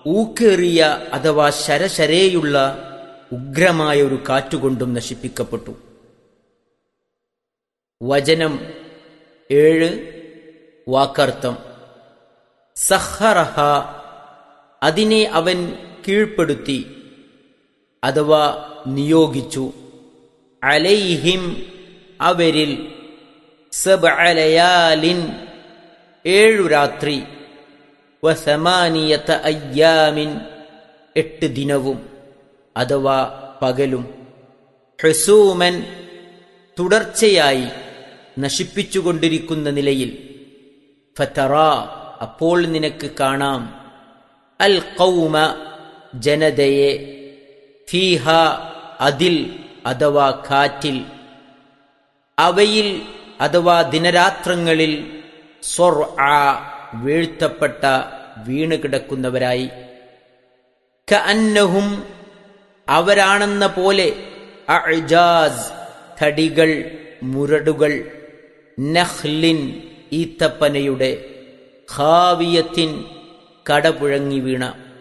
ഊക്കേറിയ അഥവാ ശരശരേയുള്ള ഉഗ്രമായ ഒരു കാറ്റുകൊണ്ടും നശിപ്പിക്കപ്പെട്ടു വചനം ഏഴ് വാക്കർത്ഥം സഹറഹ അതിനെ അവൻ കീഴ്പ്പെടുത്തി അഥവാ നിയോഗിച്ചു അലൈഹിം അവരിൽ സബഅലയാലിൻ ഏഴു രാത്രി വസമാനിയത്ത അയ്യാമിൻ എട്ട് ദിനവും അഥവാ പകലും ഹെസൂമൻ തുടർച്ചയായി നശിപ്പിച്ചുകൊണ്ടിരിക്കുന്ന നിലയിൽ ഫതറ അപ്പോൾ നിനക്ക് കാണാം അൽ കൗമ ജനതയെ ഫീഹ അതിൽ അഥവാ കാറ്റിൽ അവയിൽ അഥവാ ദിനരാത്രങ്ങളിൽ സ്വർ ആ വീഴ്ത്തപ്പെട്ട വീണ് കിടക്കുന്നവരായി കഅന്നഹും അവരാണെന്ന പോലെ അഅ്ജാസ് തടികൾ മുരടുകൾ നഹ്ലിൻ ഈത്തപ്പനയുടെ ഖാവിയത്തിൻ കടപുഴങ്ങി വീണ